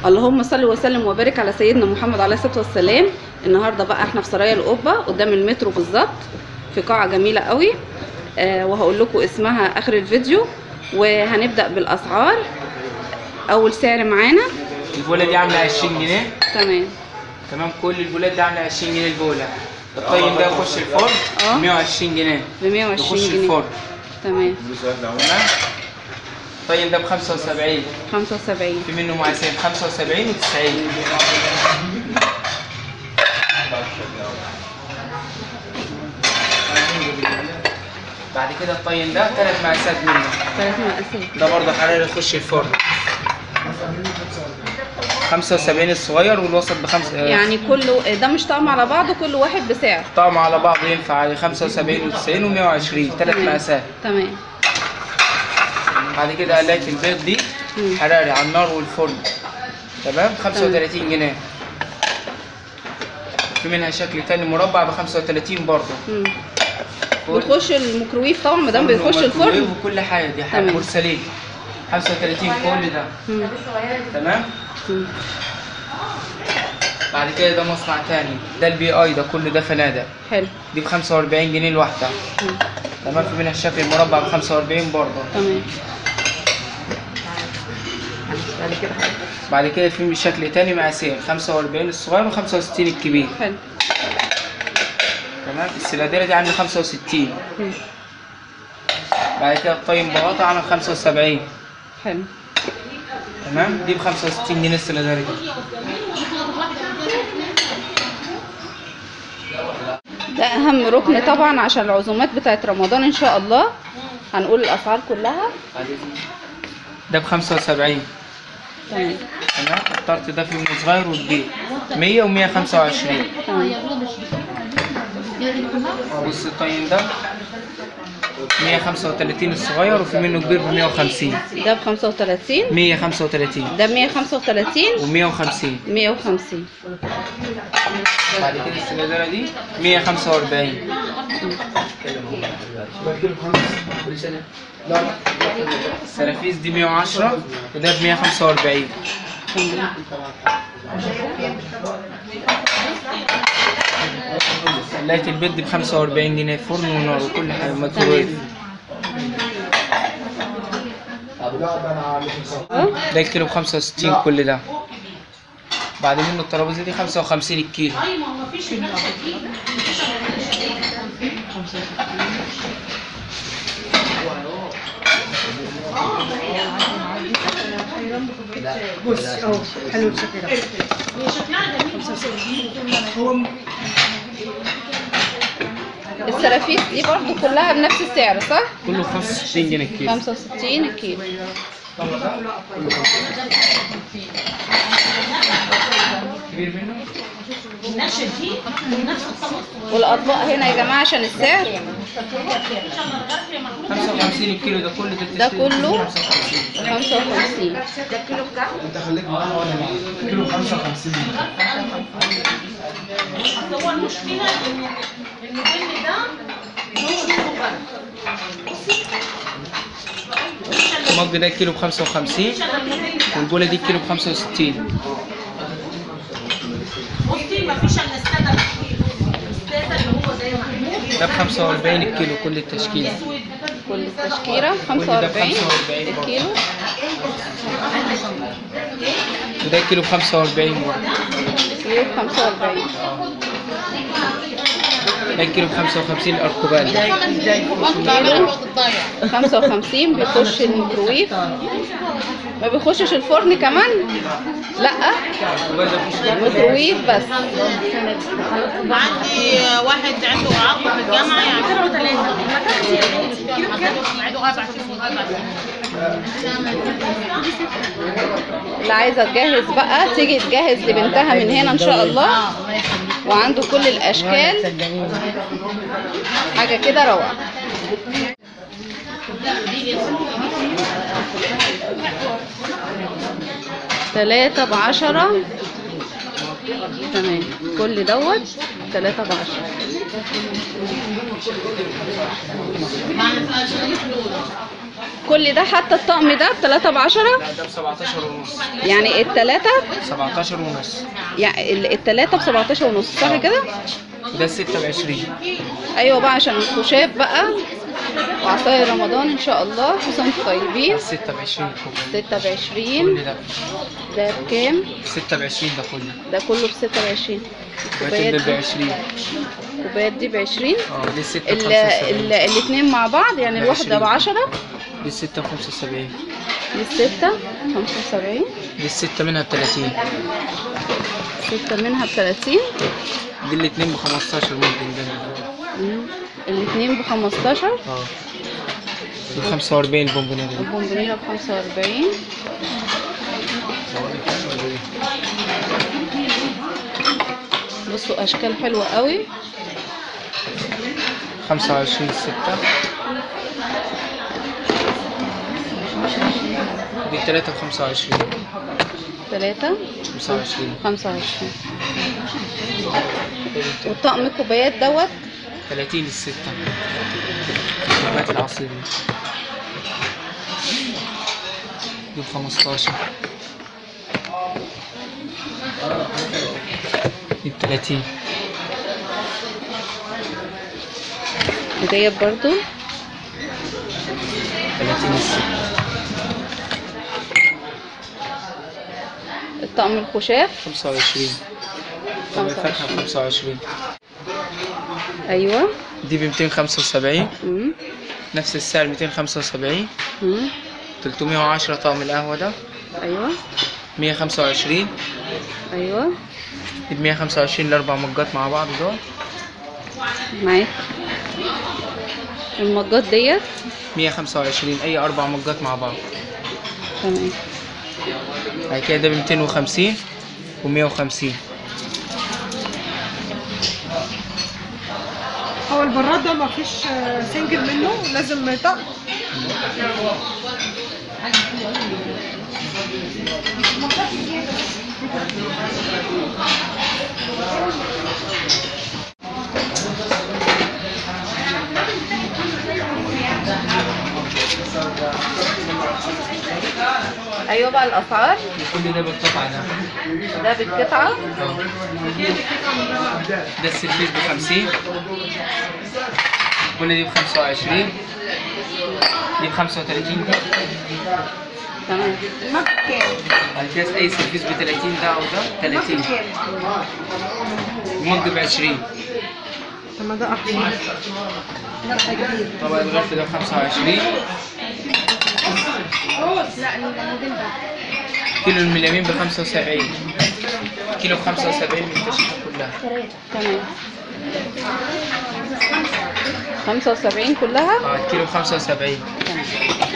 اللهم صل وسلم وبارك على سيدنا محمد عليه الصلاه والسلام النهارده بقى احنا في سرايا القبه قدام المترو بالظبط في قاعه جميله قوي آه وهقول لكم اسمها اخر الفيديو وهنبدا بالاسعار اول سعر معانا البوله دي عامله 20 جنيه تمام تمام كل البولات دي عامله 20 جنيه البوله الطيب ده يخش الفرن اه. 120 جنيه ب 120 يخش جنيه الفرن تمام تمام الطيب ده ب 75 75 في منه مقاسات 75 و 90 بعد كده الطين ده ثلاث مقاسات منه ثلاث مقاسات ده برضه حراري يخش الفرن 75 الصغير والوسط بخمسة يعني كله ده مش طعم على بعضه كل واحد بسعر طعم على بعض ينفع على 75 و90 و120 ثلاث تمام. مقاسات تمام بعد كده قلاية البيض دي مم. حراري على النار والفرن تمام 35 جنيه في منها شكل تاني مربع ب 35 برضه مم. بتخش الميكروويف طبعا ما دام بيخش الفرن وكل حاجه دي حاجه تمام. مرسلين 35 كل ده مم. تمام مم. بعد كده ده مصنع تاني ده البي اي ده كله ده فنادق حلو دي ب 45 جنيه الواحده مم. تمام في منها الشكل المربع ب 45 برضه تمام بعد كده في بشكل تاني مقاسين 45 الصغير و65 الكبير حلو تمام السلاديره دي عامله 65 مم. بعد كده الطين بغطا عامل 75 حلو تمام دي ب 65 جنيه السلاديره دي ده اهم ركن طبعا عشان العزومات بتاعت رمضان ان شاء الله هنقول الاسعار كلها ده ب 75 تمام تمام الطرت ده فيه منه صغير وكبير 100 و 125 تمام بص الطين ده 135 الصغير وفي منه كبير ب 150 ده ب 35 135 ده ب 135 و 150 150 بعد كده السلاديره دي 145 السرافيس دي 110 وده ب 145 تمام قلاية البيض دي ب 45 جنيه فرن ونار وكل حاجة ميكروويف اه ده الكيلو ب 65 كل ده بعد منه الترابيزة دي 55 الكيلو بص اهو حلو الشكل ده السرافيس دي برضو كلها بنفس السعر صح؟ كله 65 جنيه الكيلو 65 الكيلو كبير منه والاطباق هنا يا جماعه عشان السعر 55 الكيلو ده كله ده كله 55 55 كيلو 55 هو المشكلة ان ان البن ده المج ده الكيلو ب 55 والبولة دي الكيلو ب 65 بصي مفيش الا السادة السادة اللي هو زي محمود ده ب 45 الكيلو كل التشكيلة كل التشكيله كل ده ب 45 45 برضه. الكيلو وده الكيلو ب 45 برضه كيلو ب 45 ده الكيلو ب 55 الأركوبان كيلو 55 بيخش الميكروويف ما بيخشش الفرن كمان لا ميكروويف بس عندي واحد عنده عقد في الجامعة يعني اللي عايزه تجهز بقى تيجي تجهز لبنتها من هنا ان شاء الله وعنده كل الاشكال حاجه كده روعه تلاتة بعشرة تمام كل دوت تلاتة بعشرة كل ده حتى الطقم ده بتلاتة بعشرة لا ده ب 17 ونص يعني التلاتة 17 ونص يعني ال- التلاتة بسبعتاشر ونص صح كده؟ وده 26 ايوه بقى عشان الخشاب بقى وعصاير رمضان ان شاء الله كل سنه وانتم طيبين 26 كوبايه ستة كل بعشرين ده ده بكام؟ 26 ده كله ده كله بستة بعشرين كوبايتين الكوبايات دول ب دي 20 الكوبايات دي بعشرين اه دي 6 ال- ال- الاتنين مع بعض يعني الواحدة بعشرين. بعشرة دي 6 ب 75 دي الستة خمسة وسبعين دي الستة منها ب 30 ستة منها بتلاتين دي الاتنين ب 15 ممكن ده مم. الاتنين بخمستاشر اه دي ب 45 البونبونيه دي البونبونيرة بخمسة وأربعين بصوا أشكال حلوة قوي 25 6 دي 3 ب 25 تلاتة 25 خمسة وعشرين والطقم الكوبايات دوت 30 الستة كوبايات العصير دي دي ب 15 دي ب 30 ديت برضو 30 الستة الطقم الخشاف 25 طب الفاكهة ب 25 أيوة دي ب 275 مم. نفس السعر 275 مم. 310 طقم القهوة ده أيوة 125 أيوة دي ب 125 الأربع مجات مع بعض دول معاك المجات ديت 125 أي أربع مجات مع بعض تمام بعد كده ده ب 250 و 150 هو البراد ده ما فيش آه، سنجل منه لازم طقم أيوة بقى الأسعار كل ده بالقطعة ده ده بالقطعة اه ده السيرفيس ب 50 كل دي ب 25 دي ب 35 دي تمام بعد كده أي سيرفيس ب 30 ده أو ده 30 ومج ب 20 طب ما ده احسن طبعا الغرف ده ب 25 كيلو المليمين ب 75 كيلو ب 75 من التشكيلة كلها تمام خمسة وسبعين كلها اه كيلو ب 75 تمام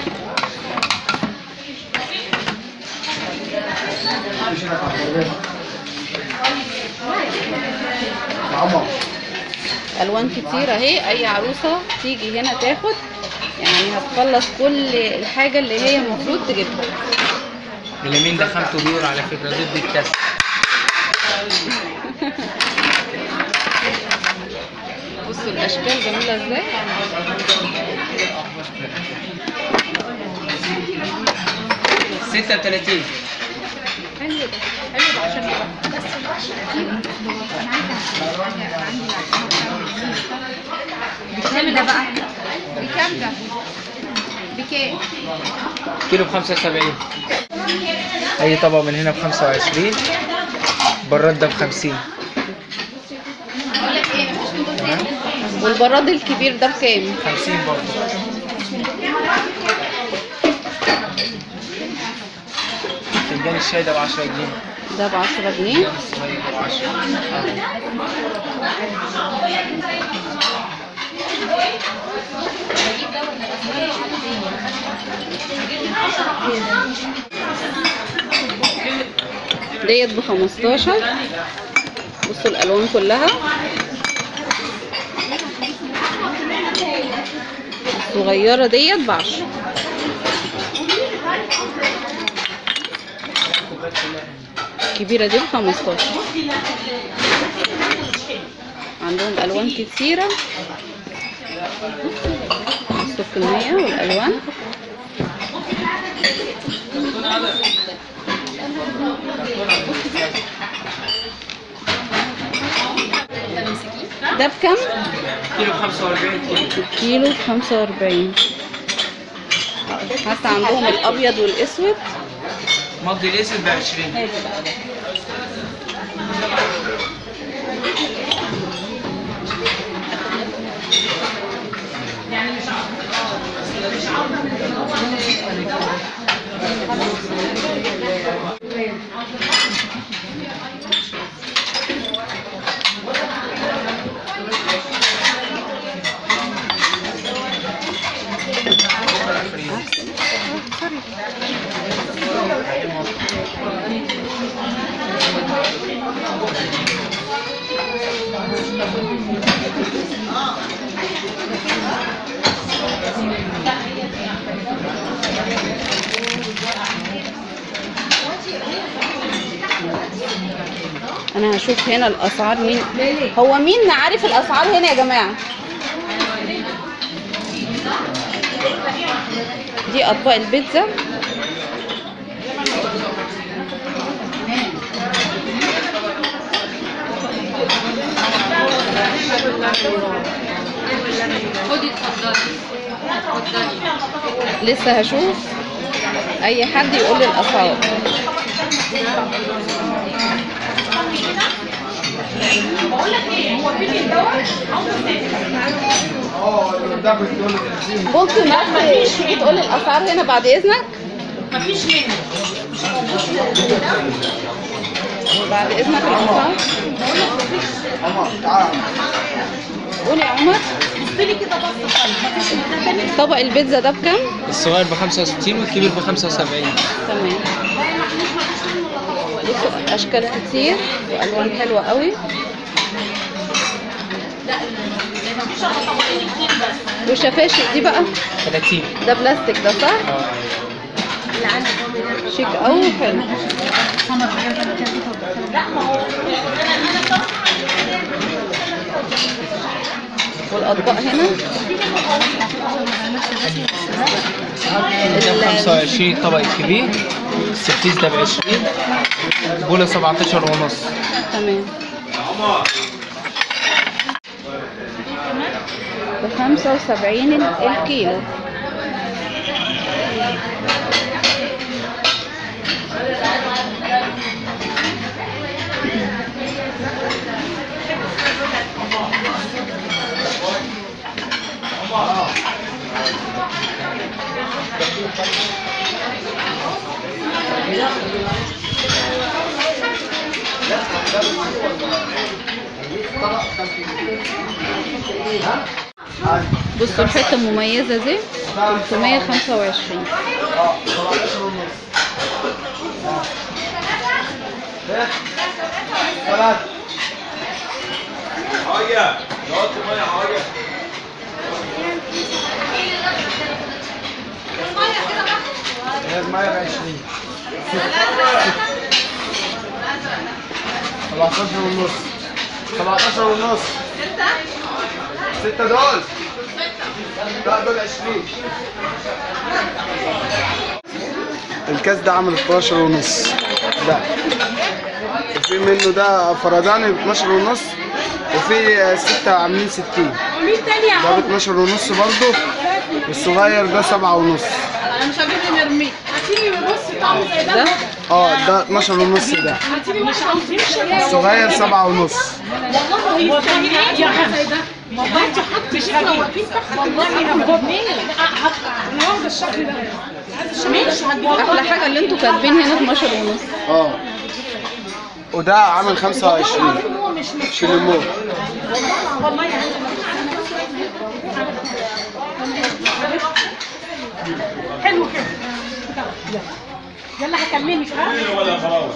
الوان كتير اهي اي عروسه تيجي هنا تاخد يعني هتخلص كل الحاجه اللي هي المفروض تجيبها اليمين ده خامته بيور على فكرة ضد الكسر بصوا الاشكال جميله ازاي ستة وتلاتين حلو ده حلو ده عشان بكام ده بقى؟ بكام ده؟ بكام؟ كيلو ب 75 أي طبق من هنا ب 25 براد ده ب 50 تمام والبراد الكبير ده بكام 50 برضه فنجان الشاي ده ب 10 جنيه ده ب 10 جنيه فنجان الصغير ده ب 10 ديت ب 15 بصوا الالوان كلها الصغيره ديت ب 10 الكبيره دي ب 15 عندهم الوان كتيره بصوا الكميه والالوان ده بكم؟ كيلو ب 45 كيلو كيلو ب 45 حتى عندهم الابيض والاسود مضي الاسود ب 20 انا هشوف هنا الاسعار مين هو مين عارف الاسعار هنا يا جماعه دي اطباق البيتزا خدي اتفضلي اتفضلي لسه هشوف اي حد يقول لي الاسعار ممكن بس تيجي تقول لي الاسعار هنا بعد اذنك مفيش منه بعد اذنك الاسعار قول يا عمر بصي كده بص مفيش منه تاني طبق البيتزا ده بكام الصغير ب 65 والكبير ب 75 تمام بصوا اشكال كتير والوان حلوه قوي مفيش الا طبقين اتنين بس والشفاشق دي بقى 30 ده بلاستيك ده صح اه شيك قوي حلو والاطباق هنا ده ب 25 طبق الكبير السبتيز ده ب 20 بوله 17 ونص تمام بخمسة وسبعين الكيلو بصوا الحتة المميزة دي 325 المية ب 20 17 ونص 17 ونص ستة دول لا دول 20 الكاس ده عامل 12 ونص ده وفي منه ده فرداني ب 12 ونص وفي ستة عاملين 60 مين تاني يا ده ب 12 ونص برضه والصغير ده 7 ونص انا مش هجيب نرميه هاتيلي بص طعمه زي ده ده اه ده 12 ونص ده هاتيلي مش عاوزين الصغير 7 ونص والله هو بتعمل ايه يا زي ده والله انت حطي شكل واقفين تحت والله هتجيبني انا واخده الشكل ده ماشي هتجيبني احلى حاجة اللي انتوا كاتبين هنا 12 ونص اه وده عامل 25 هو مش مش في الليمون والله يعني حلو كده يلا هكلمك ها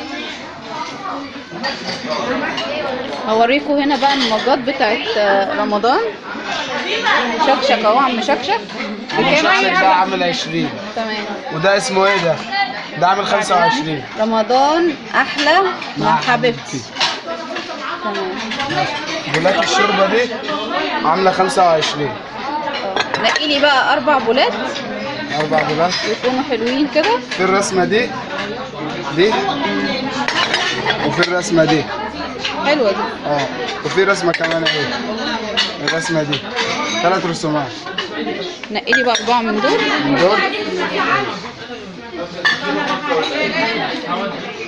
هوريكم هنا بقى المجات بتاعت آه، رمضان شكشك اهو عم شكشك بكام الشخص ده عامل 20 تمام وده اسمه ايه ده؟ ده عامل 25 رمضان احلى مع حبيبتي تمام بولات الشوربه دي عامله 25 نقي لي بقى اربع بولات 4 دولار يكونوا حلوين كده في الرسمة دي دي وفي الرسمة دي حلوه دي اه وفي رسمة كمان اهي الرسمة دي ثلاث رسومات نقي لي بقى اربعه من دول من دول